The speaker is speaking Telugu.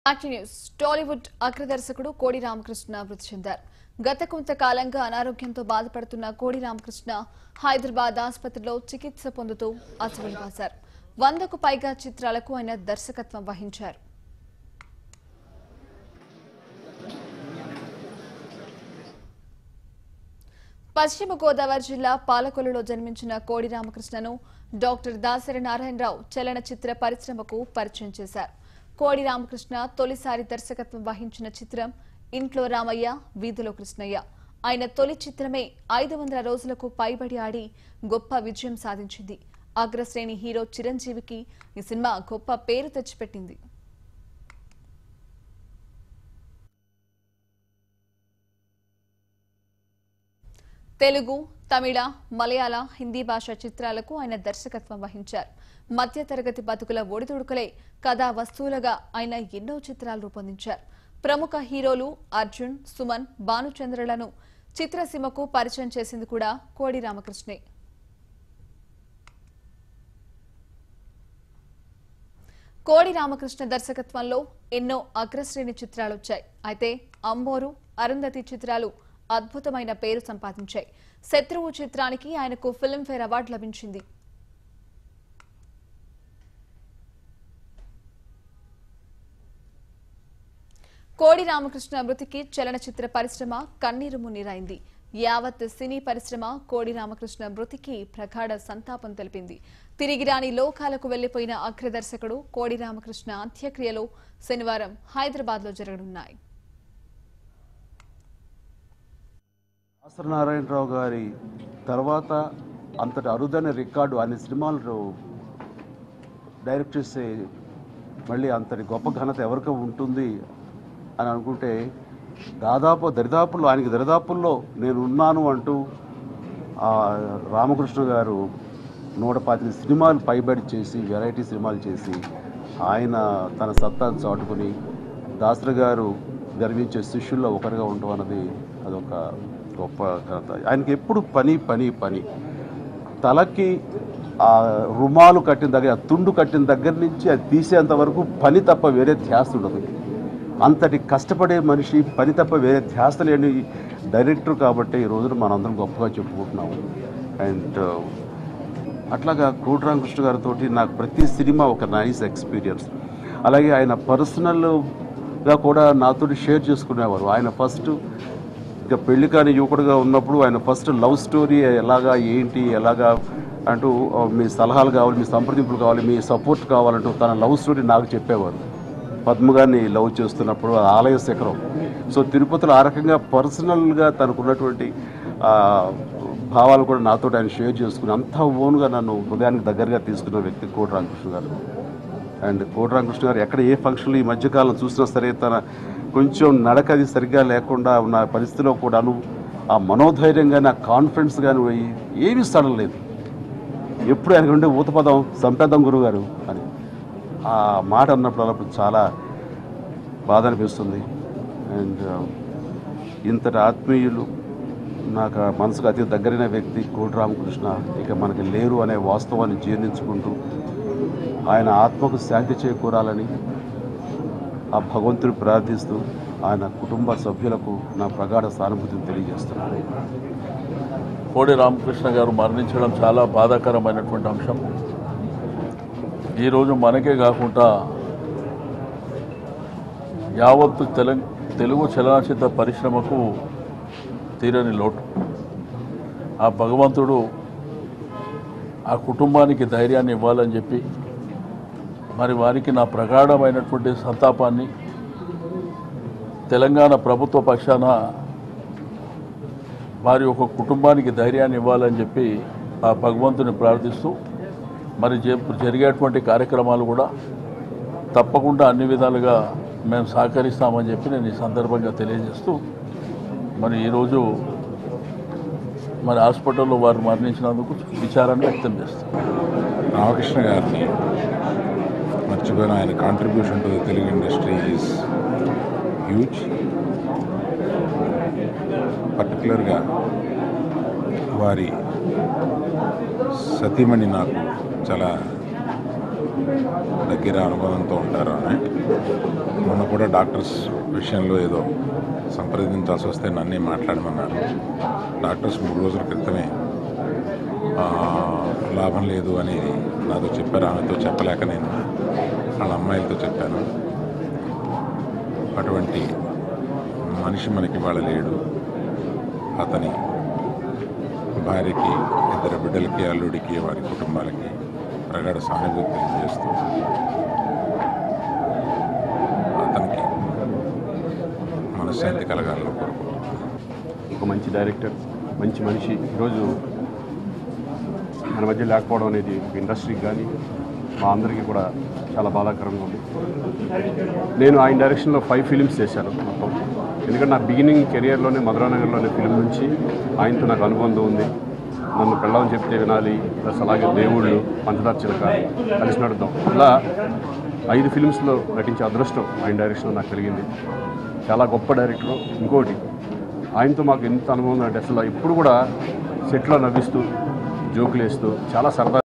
యాక్టివ్ న్యూస్ టాలీవుడ్ అగ్రదర్శకుడు కోడి రామకృష్ణ మృతి చెందారు గత కొంతకాలంగా అనారోగ్యంతో బాధపడుతున్న కోడి రామకృష్ణ హైదరాబాద్ ఆసుపత్రిలో చికిత్స పొందుతూ అసలు వందకు పైగా చిత్రాలకు ఆయన దర్శకత్వం వహించారు పశ్చిమ గోదావరి జిల్లా పాలకొల్లులో జన్మించిన కోడి రామకృష్ణను డాక్టర్ దాసరి నారాయణరావు చలనచిత్ర పరిశ్రమకు పరిచయం చేశారు కోడి రామకృష్ణ తొలిసారి దర్శకత్వం వహించిన చిత్రం ఇంట్లో రామయ్య వీధిలో కృష్ణయ్య ఆయన తొలి చిత్రమే ఐదు వందల రోజులకు పైబడి ఆడి గొప్ప విజయం సాధించింది అగ్రశ్రేణి హీరో చిరంజీవికి ఈ సినిమా గొప్ప పేరు తెచ్చిపెట్టింది తెలుగు తమిళ మలయాళ హిందీ భాష చిత్రాలకు ఆయన దర్శకత్వం వహించారు మధ్యతరగతి బతుకుల ఒడిదుడుకులే కథా వస్తువులుగా ఆయన ఎన్నో చిత్రాలు రూపొందించారు ప్రముఖ హీరోలు అర్జున్ సుమన్ భానుచంద్రలను చిత్రసీమకు పరిచయం చేసింది కూడా కోడి రామకృష్ణే కోడి రామకృష్ణ దర్శకత్వంలో ఎన్నో అగ్రశ్రేణి చిత్రాలు వచ్చాయి అయితే అంబోరు అరుంధతి చిత్రాలు అద్భుతమైన పేరు సంపాదించాయి శత్రువు చిత్రానికి ఆయనకు ఫిల్మ్ఫేర్ అవార్డు లభించింది కోడి రామకృష్ణ మృతికి చలనచిత్ర పరిశ్రమ కన్నీరు మున్నీరైంది యావత్ సినీ పరిశ్రమ కోడి రామకృష్ణ మృతికి ప్రగాఢ సంతాపం తెలిపింది తిరిగి రాని లోకాలకు వెళ్లిపోయిన అగ్రదర్శకుడు కోడి రామకృష్ణ అంత్యక్రియలు శనివారం హైదరాబాద్ లో జరగనున్నాయి నారాయణరావు గారి తర్వాత అంతటి అరుదైన రికార్డు అన్ని సినిమాలు డైరెక్ట్ చేసే మళ్ళీ అంతటి గొప్ప ఘనత ఎవరికి ఉంటుంది అని అనుకుంటే దాదాపు దరిదాపుల్లో ఆయనకి దరిదాపుల్లో నేను ఉన్నాను అంటూ ఆ రామకృష్ణ గారు నూట పాతిక సినిమాలు పైబడి చేసి వెరైటీ సినిమాలు చేసి ఆయన తన సత్తాను చాటుకుని దాసరి గారు గర్వించే శిష్యుల్లో ఒకరిగా ఉండడం అన్నది అదొక గొప్ప ఘనత ఆయనకి ఎప్పుడు పని పని పని తలకి ఆ రుమాలు కట్టిన దగ్గర ఆ తుండు కట్టిన దగ్గర నుంచి అది తీసేంత వరకు పని తప్ప వేరే ధ్యాస ఉండదు అంతటి కష్టపడే మనిషి పని తప్ప వేరే ధ్యాస లేని డైరెక్టర్ కాబట్టి ఈ రోజున మనందరం గొప్పగా చెప్పుకుంటున్నాము అండ్ అట్లాగా కోటి రామకృష్ణ గారితో నాకు ప్రతి సినిమా ఒక నైస్ ఎక్స్పీరియన్స్ అలాగే ఆయన పర్సనల్గా కూడా నాతో షేర్ చేసుకునేవారు ఆయన ఫస్ట్ ఇక పెళ్లి కాని యువకుడుగా ఉన్నప్పుడు ఆయన ఫస్ట్ లవ్ స్టోరీ ఎలాగా ఏంటి ఎలాగా అంటూ ఆ, మీ సలహాలు కావాలి మీ సంప్రదింపులు కావాలి మీ సపోర్ట్ కావాలంటూ తన లవ్ స్టోరీ నాకు చెప్పేవారు పద్మ గారిని లవ్ చేస్తున్నప్పుడు అది ఆలయ శిఖరం సో తిరుపతిలో ఆ రకంగా పర్సనల్గా తనకున్నటువంటి ఆ, భావాలు కూడా నాతో ఆయన షేర్ చేసుకుని అంత ఓన్గా నన్ను హృదయానికి దగ్గరగా తీసుకున్న వ్యక్తి కోటి రామకృష్ణ గారు అండ్ కోటి రామకృష్ణ గారు ఎక్కడ ఏ ఫంక్షన్లు ఈ మధ్యకాలం చూసినా సరే తన కొంచెం నడకది సరిగ్గా లేకుండా ఉన్న పరిస్థితిలో కూడాను ఆ మనోధైర్యం కానీ ఆ కాన్ఫిడెన్స్ కానీ పోయి ఏమీ సడలేదు ఎప్పుడు ఆయన ఉండే ఊతపదం సంపేదం గురువు గారు అని ఆ మాట అన్నప్పుడు అప్పుడు చాలా బాధ అనిపిస్తుంది అండ్ ఇంతటి ఆత్మీయులు నాకు ఆ మనసుకు అతి దగ్గరైన వ్యక్తి కోటి రామకృష్ణ ఇక మనకి లేరు అనే వాస్తవాన్ని జీర్ణించుకుంటూ ఆయన ఆత్మకు శాంతి చేకూరాలని ఆ భగవంతుని ప్రార్థిస్తూ ఆయన కుటుంబ సభ్యులకు నా ప్రగాఢ సానుభూతిని తెలియజేస్తున్నాను కోడి రామకృష్ణ గారు మరణించడం చాలా బాధాకరమైనటువంటి అంశం ఈరోజు మనకే కాకుండా యావత్తు తెల తెలుగు చలనచిత్ర పరిశ్రమకు తీరని లోటు ఆ భగవంతుడు ఆ కుటుంబానికి ధైర్యాన్ని ఇవ్వాలని చెప్పి మరి వారికి నా ప్రగాఢమైనటువంటి సంతాపాన్ని తెలంగాణ ప్రభుత్వ పక్షాన వారి యొక్క కుటుంబానికి ధైర్యాన్ని ఇవ్వాలని చెప్పి ఆ భగవంతుని ప్రార్థిస్తూ మరి జే- జరిగేటువంటి కార్యక్రమాలు కూడా తప్పకుండా అన్ని విధాలుగా మేము సహకరిస్తామని చెప్పి నేను ఈ సందర్భంగా తెలియజేస్తూ మరి ఈరోజు మరి హాస్పిటల్లో వారు మరణించినందుకు విచారాన్ని వ్యక్తం చేస్తాను రామకృష్ణ గారిని మర్చిపోయిన ఆయన contribution to the Telugu industry is huge పర్టికులర్గా వారి సతీమణి నాకు చాలా దగ్గర అనుభవంతో ఉంటారు అని మొన్న కూడా డాక్టర్స్ విషయంలో ఏదో సంప్రదించాల్సి వస్తే నన్నే మాట్లాడమన్నారు డాక్టర్స్ మూడు రోజుల క్రితమే ఆ, లాభం లేదు అని నాతో చెప్పారు ఆమెతో చెప్పలేక నేను వాళ్ళ అమ్మాయిలతో చెప్పాను అటువంటి మనిషి మనకి వాళ్ళ లేడు అతని భార్యకి ఇద్దరు బిడ్డలకి అల్లుడికి వారి కుటుంబాలకి ప్రగాఢ సానుభూతి తెలియజేస్తూ అతనికి మనశ్శాంతి కలగాలని కోరుకుంటున్నాను ఒక మంచి డైరెక్టర్ మంచి మనిషి ఈరోజు మన మధ్య లేకపోవడం అనేది ఒక ఇండస్ట్రీకి కానీ మా అందరికీ కూడా చాలా బాధాకరంగా ఉంది నేను ఆయన డైరెక్షన్లో ఫైవ్ ఫిలిమ్స్ చేశాను మొత్తం ఎందుకంటే నా బిగినింగ్ కెరియర్లోనే మధురానగర్లోనే ఫిలిం నుంచి ఆయనతో నాకు అనుబంధం ఉంది నన్ను పెళ్ళమని చెప్తే వినాలి ప్లస్ అలాగే దేవుళ్ళు పంచదార చిలక కలిసి నడుద్దాం ఇలా ఐదు ఫిలిమ్స్లో నటించే అదృష్టం ఆయన డైరెక్షన్లో నాకు కలిగింది చాలా గొప్ప డైరెక్టరు ఇంకోటి ఆయనతో మాకు ఎంత అనుభవం అంటే అసలు ఇప్పుడు కూడా సెట్లో నవ్విస్తూ జోకులు వేస్తూ చాలా సరదా